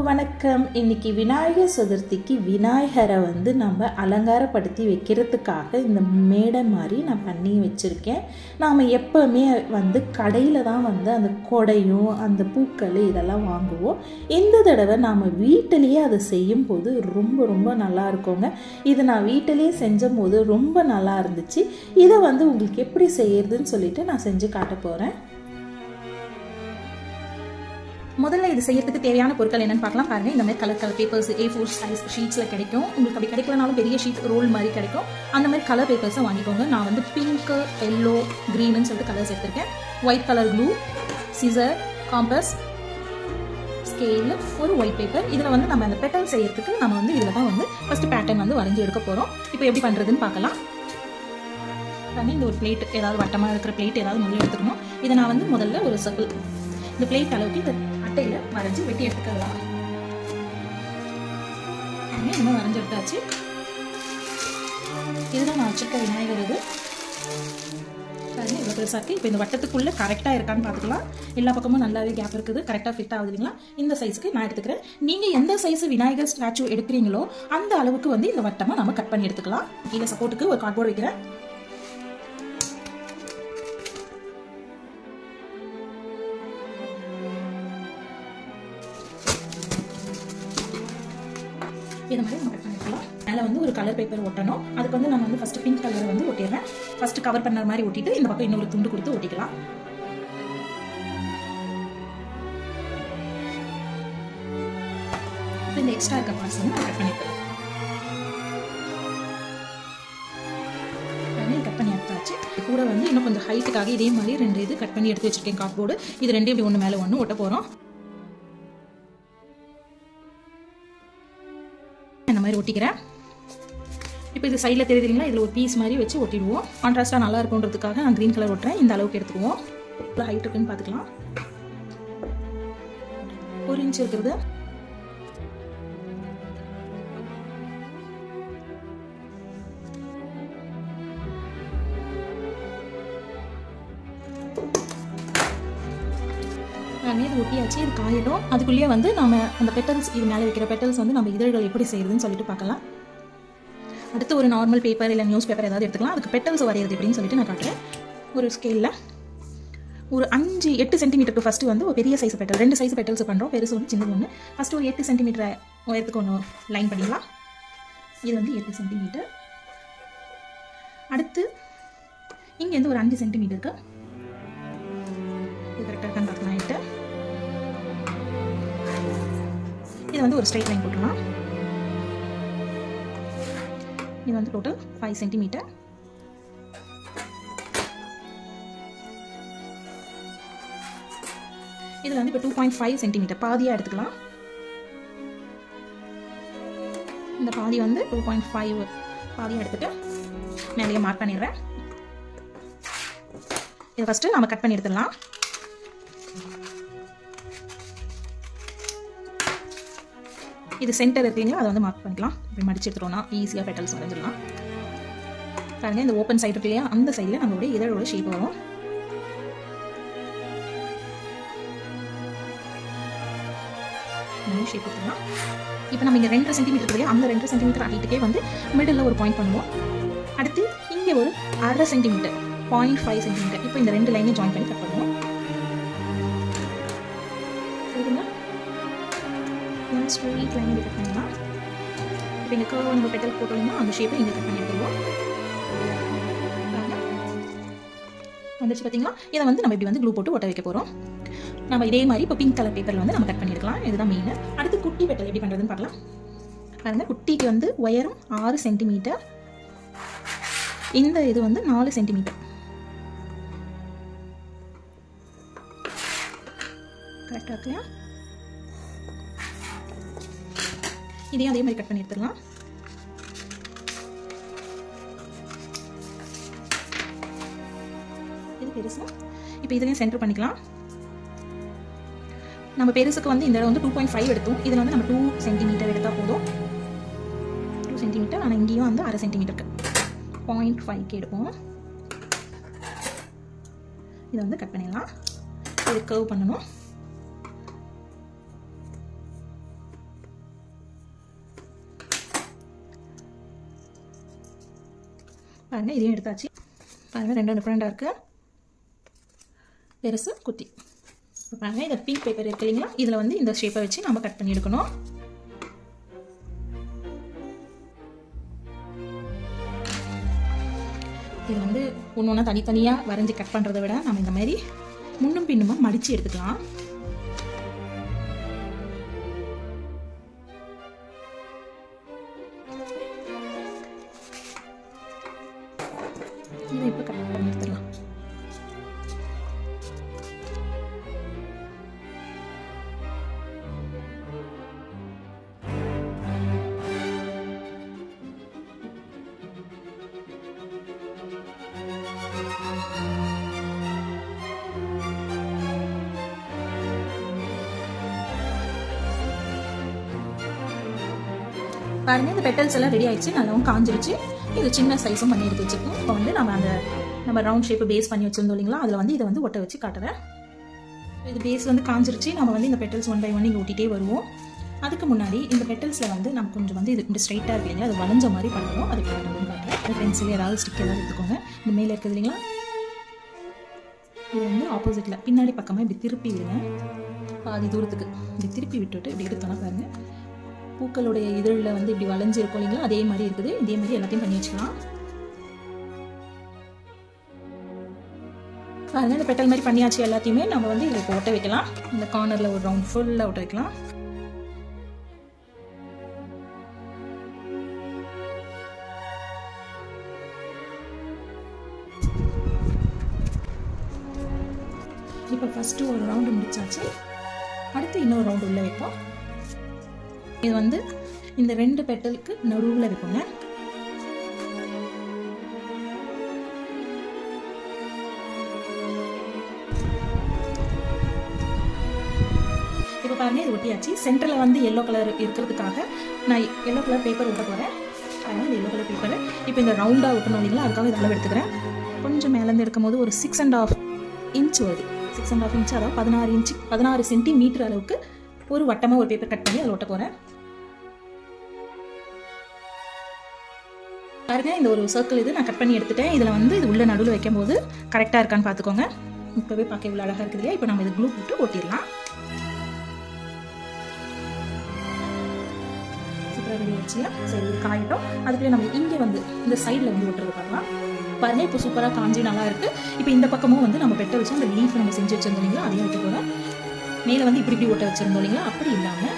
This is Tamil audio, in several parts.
வணக்கம் இன்னைக்கு விநாயகர் சதுர்த்திக்கு விநாயகரை வந்து நம்ம அலங்காரப்படுத்தி வைக்கிறதுக்காக இந்த மேடை மாதிரி நான் பண்ணி வச்சுருக்கேன் நாம் எப்போவுமே வந்து கடையில் தான் வந்து அந்த கொடையும் அந்த பூக்கள் இதெல்லாம் வாங்குவோம் இந்த தடவை நாம் வீட்டிலேயே அதை செய்யும் போது ரொம்ப ரொம்ப நல்லா இருக்குங்க இது நான் வீட்டிலேயே செஞ்ச போது ரொம்ப நல்லா இருந்துச்சு இதை வந்து உங்களுக்கு எப்படி செய்யறதுன்னு சொல்லிட்டு நான் செஞ்சு காட்ட போகிறேன் முதல்ல இது செய்யறதுக்கு தேவையான பொருட்கள் என்னன்னு பார்க்கலாம் பாருங்க இந்த மாதிரி colour colour papers A four size ஷீட்ஸில் கிடைக்கும் உங்களுக்கு அப்படி கிடைக்கலனாலும் பெரிய ஷீட் ரோல் மாதிரி கிடைக்கும் அந்த மாதிரி கலர் பேப்பர்ஸை வாங்கிக்கோங்க நான் வந்து பிங்க் எல்லோ க்ரீன்னு சொல்லிட்டு கலர்ஸ் எடுத்திருக்கேன் white colour glue scissor compass scale ஒரு ஒயிட் பேப்பர் இதில் வந்து நம்ம அந்த பெட்டல் செய்யறதுக்கு நம்ம வந்து இதில் தான் வந்து ஃபர்ஸ்ட் பேட்டர்ன் வந்து வரைஞ்சி எடுக்க போகிறோம் இப்போ எப்படி பண்ணுறதுன்னு பார்க்கலாம் வந்து இந்த ஒரு பிளேட் ஏதாவது வட்டமாக இருக்கிற பிளேட் ஏதாவது முதல்ல எடுத்துக்கணும் இதை நான் வந்து முதல்ல ஒரு சர்க்கிள் இந்த பிளேட் அளவுக்கு இந்த அட்டையில் வரைஞ்சி வெட்டி எடுத்துக்கலாம் இன்னும் வரைஞ்சி எடுத்தாச்சு இதுதான் நான் வச்சிருக்க விநாயகர் இது பாருங்க இவ்வளோ பெருசாக இருக்குது இப்போ இந்த வட்டத்துக்குள்ளே கரெக்டாக இருக்கான்னு பார்த்துக்கலாம் எல்லா பக்கமும் நல்லாவே கேப் இருக்குது கரெக்டாக ஃபிட் ஆகுது இல்லைங்களா இந்த சைஸுக்கு நான் எடுத்துக்கிறேன் நீங்கள் எந்த சைஸ் விநாயகர் ஸ்டாச்சு எடுக்கிறீங்களோ அந்த அளவுக்கு வந்து இந்த வட்டமாக நம்ம கட் பண்ணி எடுத்துக்கலாம் கீழே சப்போர்ட்டுக்கு ஒரு கார்ட்போர்ட் வைக்கிறேன் இது மாதிரி நம்ம கட் பண்ணிக்கலாம் மேலே வந்து ஒரு கலர் பேப்பர் ஒட்டணும் அதுக்கு வந்து நம்ம வந்து ஃபஸ்ட்டு பிங்க் கலரை வந்து ஒட்டிடுறேன் ஃபஸ்ட்டு கவர் பண்ண மாதிரி ஒட்டிட்டு இந்த பக்கம் இன்னொரு துண்டு கொடுத்து ஒட்டிக்கலாம் இந்த எக்ஸ்ட்ரா இருக்க பார்ட்ஸ் வந்து நான் கட் பண்ணிப்பேன் கட் பண்ணி எடுத்தாச்சு கூட வந்து இன்னும் கொஞ்சம் ஹைட்டுக்காக இதே மாதிரி ரெண்டு இது கட் பண்ணி எடுத்து வச்சிருக்கேன் கார்ட்போர்டு இது ரெண்டு இப்படி ஒன்று மேலே ஒன்று ஒட்ட போகிறோம் இந்த மாதிரி ஒட்டிக்கிறேன் இப்போ இது சைடில் தெரியுதுங்களா இதில் ஒரு பீஸ் மாதிரி வச்சு ஒட்டிடுவோம் கான்ட்ராஸ்ட்டாக நல்லா இருக்குன்றதுக்காக நான் க்ரீன் கலர் ஒட்டுறேன் இந்த அளவுக்கு எடுத்துக்குவோம் இவ்வளோ ஹைட் இருக்குன்னு பார்த்துக்கலாம் ஒரு இன்ச் இருக்கிறது இது ஒட்டியாச்சு இது காயிடும் அதுக்குள்ளேயே வந்து நம்ம அந்த பெட்டல்ஸ் இது மேலே வைக்கிற பெட்டல்ஸ் வந்து நம்ம இதழ்கள் எப்படி செய்யுதுன்னு சொல்லிட்டு பார்க்கலாம் அடுத்து ஒரு நார்மல் பேப்பர் இல்லை நியூஸ் பேப்பர் ஏதாவது எடுத்துக்கலாம் அதுக்கு பெட்டல்ஸ் வரைகிறது எப்படின்னு சொல்லிட்டு நான் காட்டுறேன் ஒரு ஸ்கேலில் ஒரு அஞ்சு எட்டு சென்டிமீட்டருக்கு ஃபஸ்ட்டு வந்து ஒரு பெரிய சைஸ் பெட்டல் ரெண்டு சைஸ் பெட்டல்ஸ் பண்ணுறோம் பெருசு ஒன்று சின்னது ஒன்று ஃபஸ்ட்டு ஒரு எட்டு சென்டிமீட்டர் உயரத்துக்கு ஒன்று லைன் பண்ணிடலாம் இது வந்து எட்டு சென்டிமீட்டர் அடுத்து இங்கேருந்து ஒரு அஞ்சு சென்டிமீட்டருக்கு இது கரெக்டாக இருக்கான்னு பார்க்கலாம் எட்டு இது வந்து ஒரு ஸ்ட்ரைட் லைன் போட்டுடலாம் இது வந்து டோட்டல் ஃபைவ் சென்டிமீட்டர் இதில் வந்து இப்போ டூ பாயிண்ட் ஃபைவ் சென்டிமீட்டர் பாதியாக எடுத்துக்கலாம் இந்த பாதி வந்து டூ பாயிண்ட் ஃபைவ் பாதியாக எடுத்துட்டு மேலேயே மார்க் பண்ணிடுறேன் இதை ஃபஸ்ட்டு நம்ம கட் பண்ணி எடுத்துடலாம் இது சென்டர் இருக்கீங்களா அதை வந்து மார்க் பண்ணிக்கலாம் இப்படி மடிச்சு எடுத்துட்டோம்னா ஈஸியாக பெட்டல்ஸ் வரைஞ்சிடலாம் பாருங்க இந்த ஓப்பன் சைடு இருக்கு இல்லையா அந்த சைடில் நம்மளுடைய இதழோட ஷேப் வரும் ஷேப் கொடுத்துடலாம் இப்போ நம்ம இங்கே ரெண்டு சென்டிமீட்டர் இல்லையா அந்த ரெண்டு சென்டிமீட்டர் ஹைட்டுக்கே வந்து மிடில் ஒரு பாயிண்ட் பண்ணுவோம் அடுத்து இங்கே ஒரு அரை சென்டிமீட்டர் பாயிண்ட் ஃபைவ் சென்டிமீட்டர் இப்போ இந்த ரெண்டு லைனையும் ஜாயின் பண்ணி கட் பண்ணுவோம் ஸ்ட்ரெயிட் லைன் இப்படி கட் பண்ணலாம் இப்போ இந்த கர்வ் நம்ம பெட்டல் போட்டோம்னா அந்த ஷேப்பை இங்கே கட் பண்ணி எடுத்துருவோம் வந்துச்சு பார்த்தீங்களா இதை வந்து நம்ம இப்படி வந்து க்ளூ போட்டு ஒட்ட வைக்க போகிறோம் நம்ம இதே மாதிரி இப்போ பிங்க் கலர் பேப்பரில் வந்து நம்ம கட் பண்ணியிருக்கலாம் இதுதான் மெயின் அடுத்து குட்டி பெட்டல் எப்படி பண்ணுறதுன்னு பார்க்கலாம் பாருங்க குட்டிக்கு வந்து உயரம் ஆறு சென்டிமீட்டர் இந்த இது வந்து நாலு சென்டிமீட்டர் கரெக்டாக இருக்குல்லையா இதையும் அதே மாதிரி கட் பண்ணி எடுத்துடலாம் இது பெருசு இப்போ இதுலேயும் சென்டர் பண்ணிக்கலாம் நம்ம பெருசுக்கு வந்து இந்த இடம் வந்து டூ பாயிண்ட் ஃபைவ் எடுத்தோம் இதில் வந்து நம்ம டூ சென்டிமீட்டர் எடுத்தால் போதும் டூ சென்டிமீட்டர் ஆனால் இங்கேயும் வந்து அரை சென்டிமீட்டருக்கு பாயிண்ட் ஃபைவ்க்கு எடுப்போம் இதை வந்து கட் பண்ணிடலாம் இது கர்வ் பண்ணணும் பாருங்கள் இதையும் எடுத்தாச்சு பாருங்கள் ரெண்டும் டிஃப்ரெண்ட்டாக இருக்குது பெருசு குட்டி இப்போ பாருங்கள் இந்த பிங்க் பேப்பர் இருக்கு இல்லைங்களா இதில் வந்து இந்த ஷேப்பை வச்சு நம்ம கட் பண்ணி எடுக்கணும் இது வந்து ஒன்று ஒன்றா தனித்தனியாக வரைஞ்சி கட் பண்ணுறதை விட நம்ம இந்த மாதிரி முன்னும் பின்னுமா மடித்து எடுத்துக்கலாம் இதை இப்போ கட் பண்ணி எடுத்துடலாம் பாருங்க இந்த பெட்டல்ஸ் எல்லாம் ரெடி ஆயிடுச்சு நல்லாவும் காஞ்சிருச்சு இது சின்ன சைஸும் பண்ணி எடுத்து வச்சிருக்கோம் இப்போ வந்து நம்ம அந்த நம்ம ரவுண்ட் ஷேப் பேஸ் பண்ணி வச்சிருந்தோம் இல்லைங்களா அதில் வந்து இதை வந்து ஒட்ட வச்சு காட்டுறேன் இது பேஸ் வந்து காஞ்சிருச்சு நம்ம வந்து இந்த பெட்டல்ஸ் ஒன் பை ஒன் இங்கே ஒட்டிகிட்டே வருவோம் அதுக்கு முன்னாடி இந்த பெட்டல்ஸில் வந்து நம்ம கொஞ்சம் வந்து இது இப்படி ஸ்ட்ரைட்டாக இருக்கு இல்லைங்களா அது வளைஞ்ச மாதிரி பண்ணணும் அது காட்டணும் காட்டுறேன் பென்சில் ஏதாவது ஸ்டிக் ஏதாவது எடுத்துக்கோங்க இந்த மேலே இருக்குது இல்லைங்களா இது வந்து ஆப்போசிட்டில் பின்னாடி பக்கமாக இப்படி திருப்பி விடுங்க பாதி தூரத்துக்கு இப்படி திருப்பி விட்டுட்டு இப்படி எடுத்தோன்னா பாருங்கள் பூக்களுடைய இதழில் வந்து இப்படி வளைஞ்சு இருக்கும் இல்லைங்களா அதே மாதிரி இருக்குது இதே மாதிரி எல்லாத்தையும் பண்ணி வச்சுக்கலாம் பாருங்க இந்த பெட்டல் மாதிரி பண்ணியாச்சு எல்லாத்தையுமே நம்ம வந்து இதில் இப்போ ஒட்ட வைக்கலாம் இந்த கார்னரில் ஒரு ரவுண்ட் ஃபுல்லாக ஒட்ட வைக்கலாம் இப்போ ஃபஸ்ட்டு ஒரு ரவுண்டு முடிச்சாச்சு அடுத்து இன்னொரு ரவுண்டு உள்ளே வைப்போம் இது வந்து இந்த ரெண்டு பெட்டலுக்கு நடுவில் வைப்போங்க இப்போ பாருங்க இது ஒட்டியாச்சு சென்டரில் வந்து எல்லோ கலர் இருக்கிறதுக்காக நான் எல்லோ கலர் பேப்பர் ஒட்ட போகிறேன் அதனால் இந்த எல்லோ கலர் பேப்பர் இப்போ இந்த ரவுண்டாக ஒட்டணும் இல்லைங்களா அதுக்காக இது அளவு எடுத்துக்கிறேன் கொஞ்சம் மேலேருந்து எடுக்கும்போது ஒரு சிக்ஸ் அண்ட் ஆஃப் இன்ச் வருது சிக்ஸ் அண்ட் ஆஃப் இன்ச் அதாவது பதினாறு இன்ச்சு பதினாறு சென்டிமீட்டர் அளவுக்கு ஒரு வட்டமாக ஒரு பேப்பர் கட் பண்ணி அதில் ஒட்ட போகிறேன் பாருங்க இந்த ஒரு சர்க்கிள் இது நான் கட் பண்ணி எடுத்துட்டேன் இதில் வந்து இது உள்ள நடுவில் வைக்கும்போது கரெக்டாக இருக்கான்னு பார்த்துக்கோங்க இப்போவே பார்க்க இவ்வளோ அழகாக இருக்குது இல்லையா இப்போ நம்ம இது க்ளூ போட்டு ஒட்டிடலாம் சூப்பராக ரெடி வச்சுல சரி இது காயட்டும் அதுக்குள்ளே நம்ம இங்கே வந்து இந்த சைடில் வந்து ஒட்டுறது பார்க்கலாம் பாருங்க இப்போ சூப்பராக காஞ்சி நல்லா இருக்கு இப்போ இந்த பக்கமும் வந்து நம்ம பெட்ட வச்சு அந்த லீஃப் நம்ம செஞ்சு வச்சிருந்தோம் இல்லைங்களா அதையும் வைக்க போகிறோம் மேலே வந்து இப்படி இப்படி ஒட்ட வச்சிருந்தோம் இல்லைங்களா அப்படி இல்லாமல்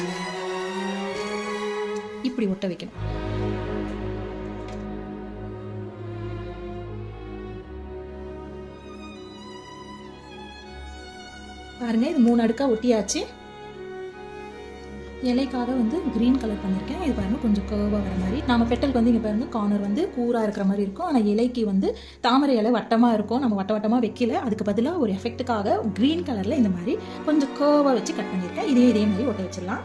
இப்படி ஒட்ட வைக்கணும் பாருங்க இது மூணு அடுக்கா ஒட்டியாச்சு இலைக்காக வந்து க்ரீன் கலர் பண்ணியிருக்கேன் இது பாருங்க கொஞ்சம் கேர்வாக வர மாதிரி நம்ம பெட்டலுக்கு வந்து இங்கே பாருங்க கார்னர் வந்து கூராக இருக்கிற மாதிரி இருக்கும் ஆனால் இலைக்கு வந்து தாமரை இலை வட்டமாக இருக்கும் நம்ம வட்ட வட்டமாக வைக்கல அதுக்கு பதிலாக ஒரு எஃபெக்ட்டுக்காக க்ரீன் கலரில் இந்த மாதிரி கொஞ்சம் கேர்வாக வச்சு கட் பண்ணியிருக்கேன் இதே இதே மாதிரி ஒட்ட வச்சிடலாம்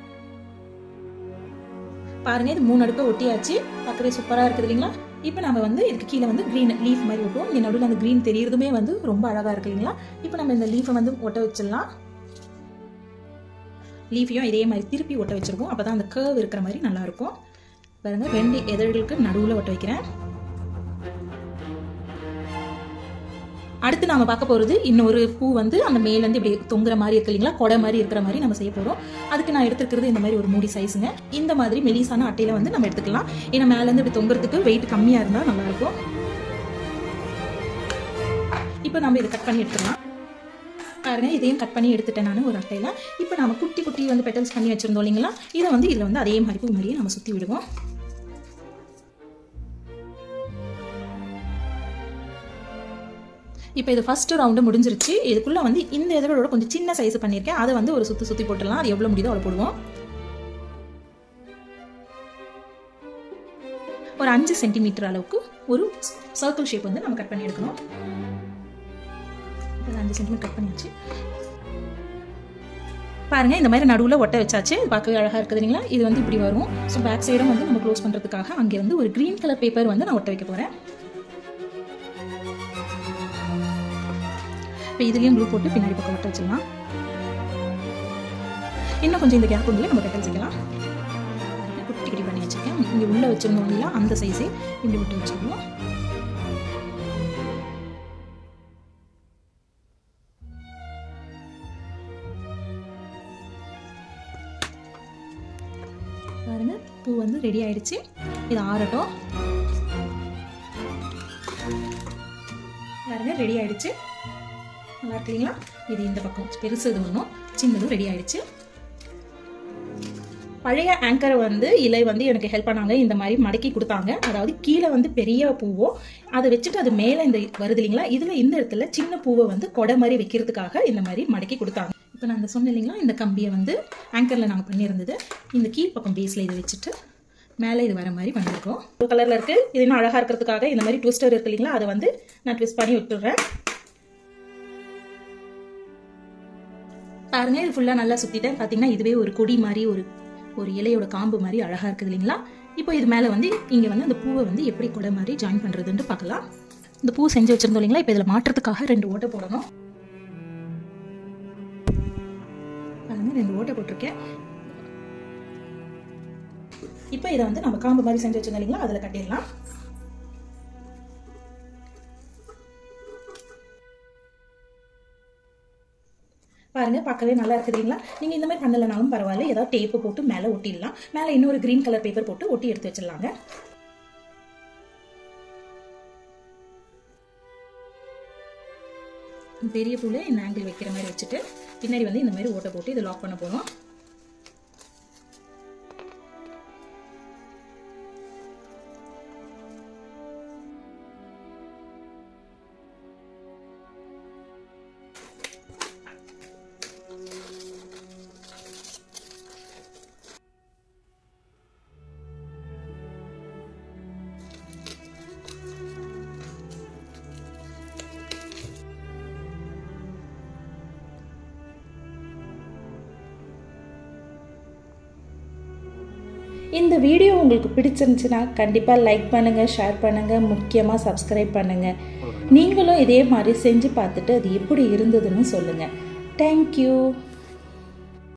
பாருங்க இது மூணு அடுக்க ஒட்டியாச்சு பார்க்கவே சூப்பராக இருக்குது இல்லைங்களா இப்போ நம்ம வந்து இதுக்கு கீழே வந்து க்ரீன் லீஃப் மாதிரி ஒட்டுவோம் இங்கே நடுவில் அந்த க்ரீன் தெரியறதுமே வந்து ரொம்ப அழகாக இருக்கு இல்லைங்களா இப்போ நம்ம இந்த லீஃபை வந்து ஒட்ட வச்சிடலாம் லீஃபையும் இதே மாதிரி திருப்பி ஒட்ட வச்சிருக்கோம் அப்போ தான் அந்த கேர்வ் இருக்கிற மாதிரி நல்லா இருக்கும் பாருங்க ரெண்டு எதிர்களுக்கு நடுவில் ஒட்ட வைக்கிறேன் அடுத்து நாம பார்க்க போகிறது இன்னொரு பூ வந்து அந்த மேலேருந்து இப்படி தொங்குற மாதிரி இருக்கு இல்லைங்களா கொடை மாதிரி இருக்கிற மாதிரி நம்ம செய்ய போகிறோம் அதுக்கு நான் எடுத்துக்கிறது இந்த மாதிரி ஒரு மூடி சைஸுங்க இந்த மாதிரி மெலிசான அட்டையில வந்து நம்ம எடுத்துக்கலாம் ஏன்னா மேலேருந்து இப்படி தொங்குறதுக்கு வெயிட் கம்மியாக இருந்தால் நல்லா இருக்கும் இப்போ நம்ம இதை கட் பண்ணி எடுத்துக்கலாம் பாருங்க இதையும் கட் பண்ணி எடுத்துட்டேன் நான் ஒரு அட்டையில் இப்போ நம்ம குட்டி குட்டி வந்து பெட்டல்ஸ் பண்ணி வச்சிருந்தோம் இல்லைங்களா இதை வந்து இதில் வந்து அதே மாதிரி பூ மாதிரியே நம்ம சுற்றி விடுவோம் இப்போ இது ஃபர்ஸ்ட் ரவுண்டு முடிஞ்சிருச்சு இதுக்குள்ளே வந்து இந்த இதழோட கொஞ்சம் சின்ன சைஸ் பண்ணியிருக்கேன் அதை வந்து ஒரு சுற்றி சுற்றி போட்டுடலாம் அது எவ்வளோ முடியுதோ அவ்வளோ போடுவோம் ஒரு அஞ்சு சென்டிமீட்டர் அளவுக்கு ஒரு சர்க்கிள் ஷேப் வந்து நம்ம கட் பண்ணி எடுக்கணும் இப்போ அஞ்சு சென்டிமீட்டர் கட் பண்ணியாச்சு பாருங்க இந்த மாதிரி நடுவில் ஒட்ட வச்சாச்சு பார்க்கவே அழகாக இருக்குது இல்லைங்களா இது வந்து இப்படி வரும் ஸோ பேக் சைடும் வந்து நம்ம க்ளோஸ் பண்ணுறதுக்காக அங்கே வந்து ஒரு க்ரீன் கலர் பேப்பர் வந்து நான் ஒட்ட வைக்க போகிறேன் இப்போ இதுலேயும் க்ளூ போட்டு பின்னாடி பக்கம் ஒட்ட வச்சிடலாம் இன்னும் கொஞ்சம் இந்த கேப் உள்ள நம்ம பெட்டல் செய்யலாம் குட்டி குட்டி பண்ணி வச்சுருக்கேன் இங்கே உள்ளே வச்சுருந்தோம் இல்லையா அந்த சைஸே இப்படி விட்டு வச்சுருவோம் பாருங்க பூ வந்து ரெடி ஆயிடுச்சு இது ஆறட்டும் பாருங்க ரெடி ஆயிடுச்சு நல்லா இருக்கு இல்லைங்களா இது இந்த பக்கம் பெருசு இது ஒன்றும் சின்னதும் ரெடி ஆயிடுச்சு பழைய ஆங்கரை வந்து இலை வந்து எனக்கு ஹெல்ப் பண்ணாங்க இந்த மாதிரி மடக்கி கொடுத்தாங்க அதாவது கீழே வந்து பெரிய பூவோ அதை வச்சுட்டு அது மேலே இந்த வருது இல்லைங்களா இதில் இந்த இடத்துல சின்ன பூவை வந்து கொடை மாதிரி வைக்கிறதுக்காக இந்த மாதிரி மடக்கி கொடுத்தாங்க இப்போ நான் இந்த சொன்னேன் இல்லைங்களா இந்த கம்பியை வந்து ஆங்கரில் நாங்கள் பண்ணியிருந்தது இந்த கீழ்ப்பக்கம் பேஸில் இதை வச்சுட்டு மேலே இது வர மாதிரி பண்ணியிருக்கோம் ப்ளூ கலரில் இருக்குது இது இன்னும் அழகாக இருக்கிறதுக்காக இந்த மாதிரி ட்விஸ்டர் இருக்கு இல்லைங்களா அதை வந்து நான் ட்விஸ்ட் பண்ணி விட்டுடுறேன் பாருங்க இது ஃபுல்லாக நல்லா சுற்றிட்டேன் பார்த்தீங்கன்னா இதுவே ஒரு கொடி மாதிரி ஒரு ஒரு இலையோட காம்பு மாதிரி அழகாக இருக்குது இல்லைங்களா இப்போ இது மேலே வந்து இங்கே வந்து அந்த பூவை வந்து எப்படி கொடை மாதிரி ஜாயின் பண்ணுறதுன்ட்டு பார்க்கலாம் இந்த பூ செஞ்சு வச்சிருந்தோம் இல்லைங்களா இப்போ இதில் மாட்டுறதுக்காக ரெண்டு ஓட்டை போடணும் பாருங்க ரெண்டு ஓட்டை போட்டிருக்கேன் இப்போ இதை வந்து நம்ம காம்பு மாதிரி செஞ்சு வச்சிருந்தோம் இல்லைங்களா அதில் கட்டிடலாம் பாருங்க பார்க்கவே நல்லா இருக்குதுங்களா நீங்கள் இந்த மாதிரி பண்ணலைனாலும் பரவாயில்ல ஏதாவது டேப்பு போட்டு மேலே ஒட்டிடலாம் மேலே இன்னொரு க்ரீன் கலர் பேப்பர் போட்டு ஒட்டி எடுத்து வச்சிடலாங்க பெரிய பூல இந்த ஆங்கிள் வைக்கிற மாதிரி வச்சுட்டு பின்னாடி வந்து இந்த மாதிரி ஓட்டை போட்டு இதை லாக் பண்ண போகிறோம் இந்த வீடியோ உங்களுக்கு பிடிச்சிருந்துச்சுன்னா கண்டிப்பாக லைக் பண்ணுங்கள் ஷேர் பண்ணுங்கள் முக்கியமாக சப்ஸ்கிரைப் பண்ணுங்கள் நீங்களும் இதே மாதிரி செஞ்சு பார்த்துட்டு அது எப்படி இருந்ததுன்னு சொல்லுங்கள் தேங்க்யூ